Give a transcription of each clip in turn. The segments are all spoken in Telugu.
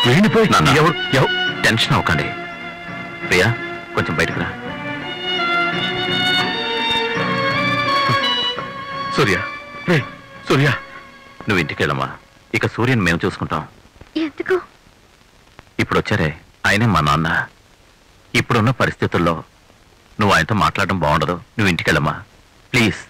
వీడిపోయి నాన్న. ఎవరు ఎవ- టెన్షన్ అవ్వకండి ప్రియా కొంచెం బయటకు రా సూర్య రే సూర్య నువ్వు ఇంటికి వెళ్ళమ్మా ఇక సూర్యుని మేము చూసుకుంటాం ఎందుకు ఇప్పుడు వచ్చారే ఆయనే మా నాన్న ఇప్పుడున్న పరిస్థితుల్లో నువ్వు ఆయనతో మాట్లాడడం బాగుండదు నువ్వు ఇంటికి వెళ్ళమ్మా ప్లీజ్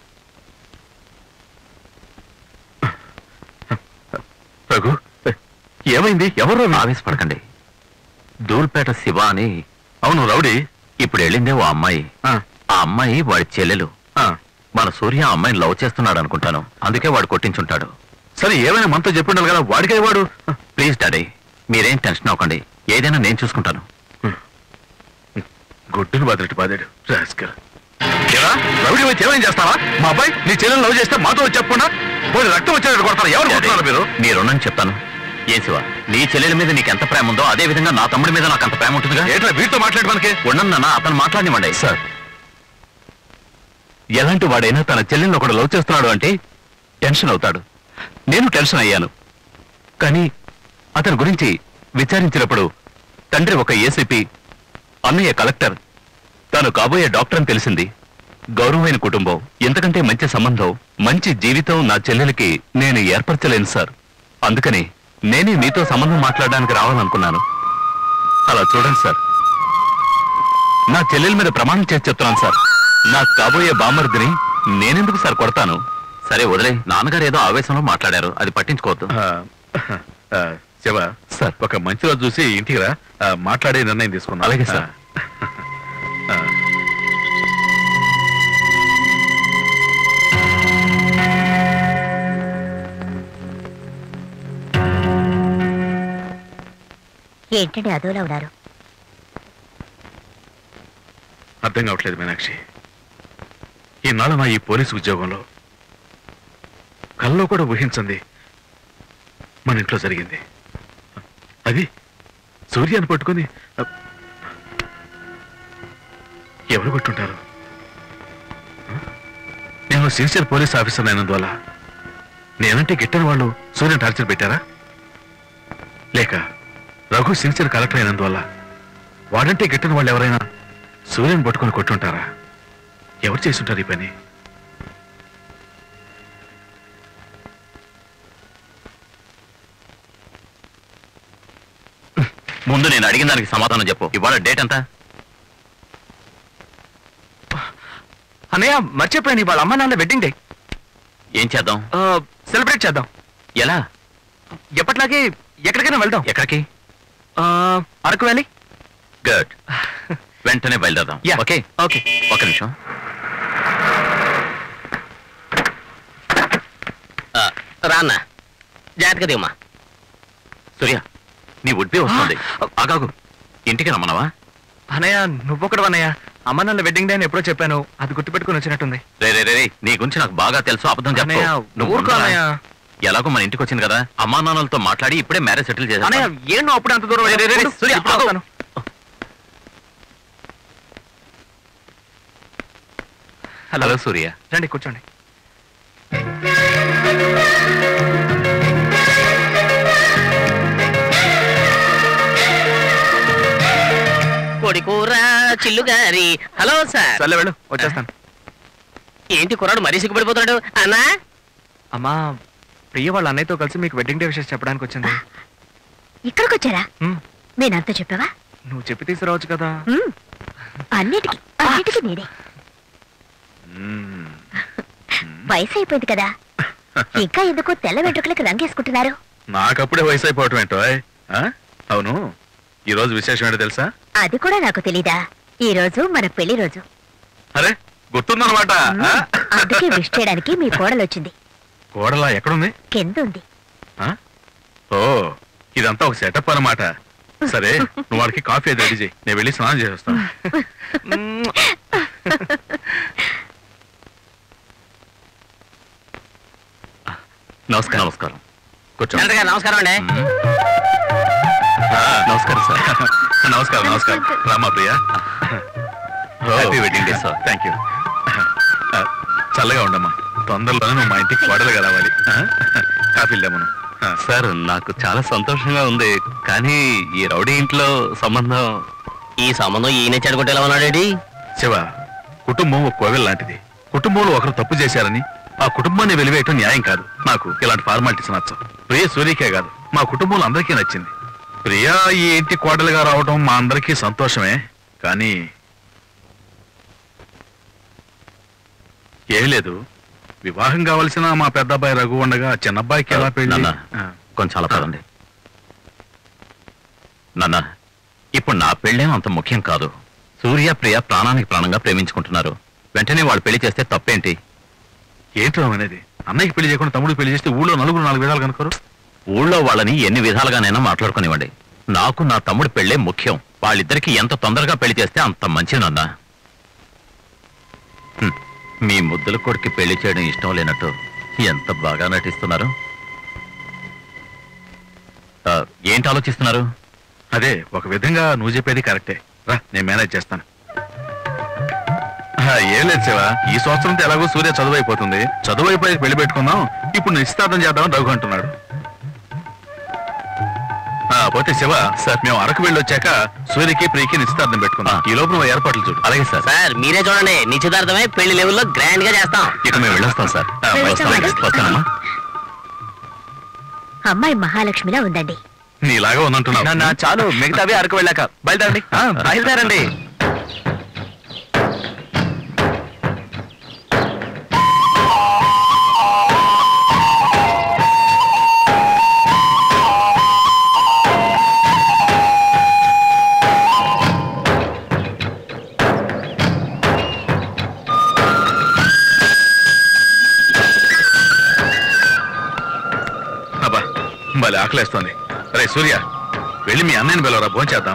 రఘు ఏమైంది ఎవరు ఆవేశపడకండి ధూల్పేట శివ అని అవును రౌడీ ఇప్పుడు వెళ్ళిందే ఓ అమ్మాయి ఆ, ఆ అమ్మాయి వాడి చెల్లెలు ఆ. మన సూర్య ఆ అమ్మాయిని లవ్ చేస్తున్నాడు అనుకుంటాను అందుకే వాడు కొట్టించుంటాడు సరే ఏమైనా మనతో చెప్పిండాలి కదా వాడికే వాడు ప్లీజ్ డాడీ మీరేం టెన్షన్ అవ్వకండి ఏదైనా నేను చూసుకుంటాను గుడ్డును బాదినట్టు బాదాడు రాస్కల్ ఏరా రౌడీ వచ్చి ఏమైనా చేస్తావా మా అబ్బాయి నీ చెల్లెలు లవ్ చేస్తే మాతో వచ్చి చెప్పకుండా పోయి రక్తం వచ్చేటట్టు కొడతారు ఎవరు కొడుతున్నారు మీరు మీరున్నని చెప్తాను ఏ శివ నీ చెల్లెల మీద నీకు ఎంత ప్రేమ ఉందో అదే విధంగా నా తమ్ముడి మీద నాకు అంత ప్రేమ ఉంటుందిగా ఏంట్రా వీటితో మాట్లాడి మనకి ఉండను నాన్న అతను మాట్లాడినివ్వండి సార్ ఎలాంటి వాడైనా తన చెల్లెల్ని ఒకడు లవ్ చేస్తున్నాడు అంటే టెన్షన్ అవుతాడు నేను టెన్షన్ అయ్యాను కానీ అతని గురించి విచారించినప్పుడు తండ్రి ఒక ఏసీపీ అన్నయ్య కలెక్టర్ తాను కాబోయే డాక్టర్ అని తెలిసింది గౌరవమైన కుటుంబం ఎంతకంటే మంచి సంబంధం మంచి జీవితం నా చెల్లెలకి నేను ఏర్పరచలేను సార్ అందుకని నేనే మీతో సంబంధం మాట్లాడడానికి రావాలనుకున్నాను అలా చూడండి సార్ నా చెల్లెల మీద ప్రమాణం చేసి చెప్తున్నాను సార్ నా కాబోయే బామర్దిని నేనెందుకు సార్ కొడతాను సరే వదిలే నాన్నగారు ఏదో ఆవేశంలో మాట్లాడారు అది పట్టించుకోవద్దు శివ సార్ ఒక మంచి రోజు చూసి ఇంటికి రా ఆ, మాట్లాడే నిర్ణయం తీసుకున్నా అలాగే సార్ ఏంటండి అదోలా ఉన్నారు అర్థం కావట్లేదు మీనాక్షి ఈనాడు నా ఈ పోలీసు ఉద్యోగంలో కల్లో కూడా ఊహించింది మన ఇంట్లో జరిగింది అది సూర్యాన్ని పట్టుకొని అ, ఎవరు కొట్టుంటారు ఆ? నేను సిన్సియర్ పోలీస్ ఆఫీసర్ అయినందువల్ల నేనంటే గిట్టని వాళ్ళు సూర్యని టార్చర్ పెట్టారా లేక రఘు సిన్సియర్ కలెక్టర్ అయినందువల్ల వాడంటే గిట్టని వాళ్ళు ఎవరైనా సూర్యుని పట్టుకొని కొట్టుంటారా ఎవరు చేసుంటారు ఈ పని ముందు నేను అడిగిన దానికి సమాధానం చెప్పు ఇవాళ డేట్ ఎంత అన్నయ్య మర్చిపోయాను వాళ్ళ అమ్మ నాన్న వెడ్డింగ్ డే ఏం చేద్దాం సెలబ్రేట్ చేద్దాం ఎలా ఎప్పటిలాగే ఎక్కడికైనా వెళ్దాం ఎక్కడికి ఆ, అరకు వ్యాలీ గుడ్ వెంటనే బయలుదేరదాం Yeah. ఓకే ఓకే ఒక నిమిషం రాన్న జాగ్రత్తగా దిగమ్మా సూర్య నీ ఉడ్బి వస్తుంది ఆగాగు ఇంటికి రమ్మనవా అన్నయ్య నువ్వొకడు అన్నయ్య అమ్మ నాన్న వెడ్డింగ్ డే అని ఎప్పుడో చెప్పాను అది గుర్తుపెట్టుకుని వచ్చినట్టుంది రే రే రే రే, నీ గురించి నాకు బాగా తెలుసు అబద్ధం చెప్పు అన్నయ్య నువ్వు ఊరుకో ఉండరా? అన్నయ్య ఎలాగో మన ఇంటికి వచ్చింది కదా అమ్మా నాన్నలతో మాట్లాడి ఇప్పుడే మ్యారేజ్ సెటిల్ అన్నయ్య చేశాను ఏం నువ్వు అప్పుడు అంత దూరం రే, రే, రే, వెళ్ళావు? సూర్య, ఇప్పుడు ఆగు. వస్తాను. హలో సూర్య రండి కూర్చోండి కోడి కూర చిల్లుగారి హలో సార్ సర్లే వెళ్ళు వచ్చేస్తాను ఏంటి కుర్రాడు మరీ సిగ్గుపడిపోతున్నాడు అన్నా అమ్మా ప్రియ వాళ్ళ అన్నయ్యతో కలిసి మీకు వెడ్డింగ్ డే విషయం చెప్పడానికి వచ్చింది ఇక్కడికి వచ్చారా హ్మ్, నేనంతా చెప్పావా నువ్వు చెప్పి తీసుకురావచ్చు కదా హ్మ్. అన్నిటికీ అన్నిటికీ నేనే వయసు అయిపోయింది కదా ఇంకా ఎందుకు తెల్ల వెంట్రుకలకి రంగేసుకుంటున్నారు నాకప్పుడే వయసు అయిపోవటం ఏంటో ఆయ్? ఆ? అవును ఈ రోజు విశేషం ఏంటో తెలుసా అది కూడా నాకు తెలీదా ఈ రోజు మన పెళ్లి రోజు అరే గుర్తుందన్నమాట ఆ? అందుకే విష్ చేయడానికి మీ కోడలు వచ్చింది కోడలా ఎక్కడుంది కింద ఉంది ఆ? ఓ ఇదంతా ఒక సెటప్ అన్నమాట సరే నువ్వు వాడికి కాఫీ అది రెడీ చేయి నేను వెళ్ళి స్నానం చేసేస్తాను నమస్కారం నమస్కారం కూర్చో చంద్రగారు నమస్కారం అండి నమస్కారం సార్ నమస్కారం నమస్కారం Rama Priya happy wedding day sir thank you చల్లగా ఉండమ్మా తొందరలోనే నువ్వు మా ఇంటికి కోడలుగా రావాలి ఆ? కాఫీ లేమను సార్ నాకు చాలా సంతోషంగా ఉంది కానీ ఈ రౌడీ ఇంట్లో సంబంధం ఈ సంబంధం ఈయన చెడగొట్టి ఎలా ఉన్నాడేంటి శివ కుటుంబం ఒక కోవెల లాంటిది కుటుంబంలో ఒకరు తప్పు చేశారని ఆ కుటుంబాన్ని వెలివేయటం న్యాయం కాదు నాకు ఇలాంటి ఫార్మాలిటీస్ నచ్చవు ప్రియ సూర్యకే కాదు మా కుటుంబంలో అందరికీ నచ్చింది ప్రియా ఈ ఇంటి కోడలుగా రావడం మా అందరికీ సంతోషమే కానీ ఏం లేదు వివాహం కావలసిన మా పెద్ద అబ్బాయి రఘు ఉండగా చిన్నబ్బాయికి ఎలా పెళ్లి నాన్న, ఆ, కొంచెం అలా పదండి నాన్న ఇప్పుడు నా పెళ్ళేం అంత ముఖ్యం కాదు సూర్య ప్రియ ప్రాణానికి ప్రాణంగా ప్రేమించుకుంటున్నారు వెంటనే వాళ్ళు పెళ్లి చేస్తే తప్పేంటి ఏంట్రా అనేది అన్నయ్యకి పెళ్లి చేయకుండా తమ్ముడికి పెళ్లి చేస్తే ఊళ్ళో నలుగురు నాలుగు విధాలు కనుకోరు ఊళ్ళో వాళ్ళని ఎన్ని విధాలుగానైనా మాట్లాడుకునివ్వండి నాకు నా తమ్ముడి పెళ్ళే ముఖ్యం వాళ్ళిద్దరికి ఎంత తొందరగా పెళ్లి చేస్తే అంత మంచిది నాన్న హ్మ్, మీ ముద్దుల కొడుకు పెళ్లి చేయడం ఇష్టం లేనట్టు ఎంత బాగా నటిస్తున్నారు ఆ, ఏంటి ఆలోచిస్తున్నారు అదే ఒక విధంగా నువ్వు చెప్పేది కరెక్టే రా నేను మేనేజ్ చేస్తాను ఆ, ఏం లేదు శివ ఈ సంవత్సరంతో ఎలాగో సూర్య చదువు అయిపోతుంది చదువు అయిపోయి పెళ్లి పెట్టుకుందాం ఇప్పుడు నిశ్చితార్థం చేద్దామని రఘు అంటున్నాడు ఆ, పోతే శివ సార్ మేము అరకు వెళ్ళి వచ్చాక సూర్యకి ప్రియకి నిశ్చితార్థం పెట్టుకుందాం ఈ లోపు నువ్వు ఏర్పాట్లు చూడు అలాగే సార్ సార్ మీరే చూడండి నిశ్చితార్థమే పెళ్లి లెవెల్లో గ్రాండ్ గా చేస్తాం ఇక మేము వెళ్ళొస్తాం సార్ ఆ, వెళ్ళొస్తాం. వస్తానమ్మా అమ్మాయి మహాలక్ష్మిలా ఉందండి నీలాగా ఉందంటున్నావు నాన్న చాలు మిగతావి అరకు వెళ్ళాక బయలుదేరండి ఆ, బయలుదేరండి అబ్బా భలే ఆకలేస్తోంది రే సూర్య వెళ్ళి మీ అన్నయ్యని పిలవరా భోంచేద్దాం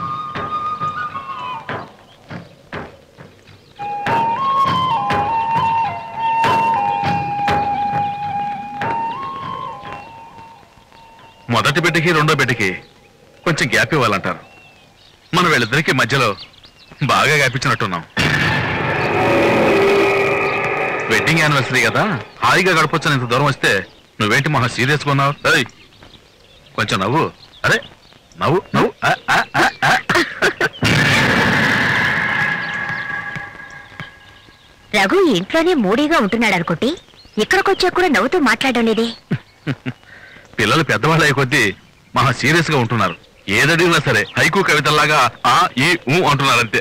మొదటి బిడ్డకి రెండో బిడ్డకి కొంచెం గ్యాప్ ఇవ్వాలంటారు మనం వీళ్ళిద్దరికి మధ్యలో బాగా గ్యాప్ ఇచ్చినట్టున్నాం వెడ్డింగ్ యానివర్సరీ కదా హాయిగా గడపొచ్చని ఇంత దూరం వస్తే నువ్వేంటి మహా సీరియస్గా ఉన్నావు ఏయ్, కొంచెం నవ్వు అరే నవ్వు నవ్వు ఆ, ఆ, ఆ, ఆ. రఘు ఈ ఇంట్లోనే మూడీగా ఉంటున్నాడు అనుకుంటే ఇక్కడికొచ్చా కూడా నవ్వుతూ మాట్లాడడం లేదే పిల్లలు పెద్దవాళ్ళు అయ్యే కొద్దీ మహా సీరియస్ గా ఉంటున్నారు ఏదడిగినా సరే హైకు కవితల్లాగా ఆ ఈ ఊ అంటున్నారు అంతే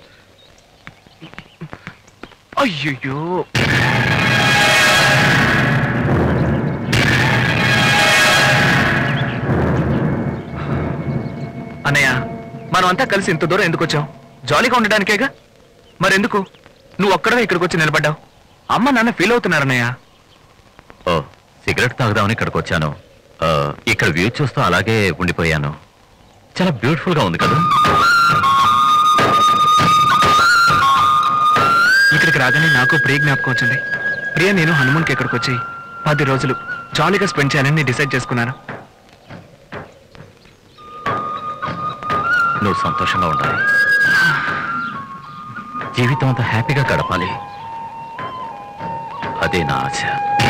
అయ్యయ్యో అన్నయ్య మనం అంతా కలిసి ఇంత దూరం ఎందుకు వచ్చాం జాలీగా ఉండడానికేగా మరెందుకు నువ్వు ఒక్కడవే ఇక్కడికి వచ్చి నిలబడ్డావు అమ్మ నాన్న ఫీల్ అవుతున్నారన్నయ్య ఓ సిగరెట్ తాగుదామని ఇక్కడికి వచ్చాను ఆ, ఇక్కడ వ్యూ చూస్తూ అలాగే ఉండిపోయాను చాలా బ్యూటిఫుల్ గా ఉంది కదా ఇక్కడికి రాగానే నాకు ప్రియ జ్ఞాపకం వచ్చింది ప్రియ నేను హనుమాన్కి ఇక్కడికి వచ్చి పది రోజులు జాలీగా స్పెండ్ చేయాలని డిసైడ్ చేసుకున్నాను నువ్వు సంతోషంగా ఉండాలి జీవితం అంతా హ్యాపీగా గడపాలి అదే నా ఆశ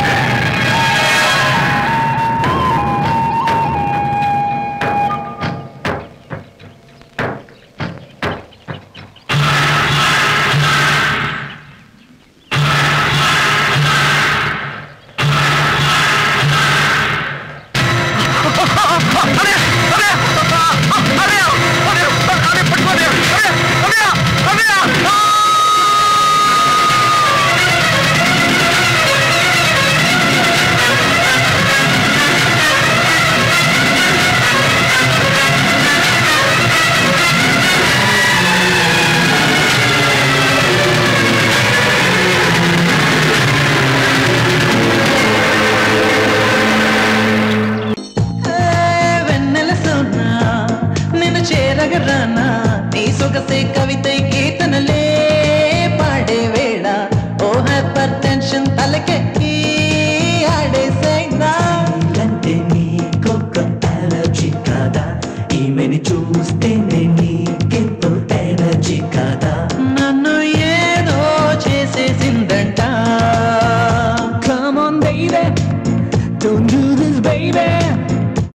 వెన్నెల సోనా నిన్ను చేరగరానా నీ సొగసే కవిత కీర్తనలే పాడే వేళ ఓ హైపర్ టెన్షన్ తలకెక్కి ఆడేసైనా అంటే నీకొక అలర్జీ కాదా ఈమెని చూస్తే నేను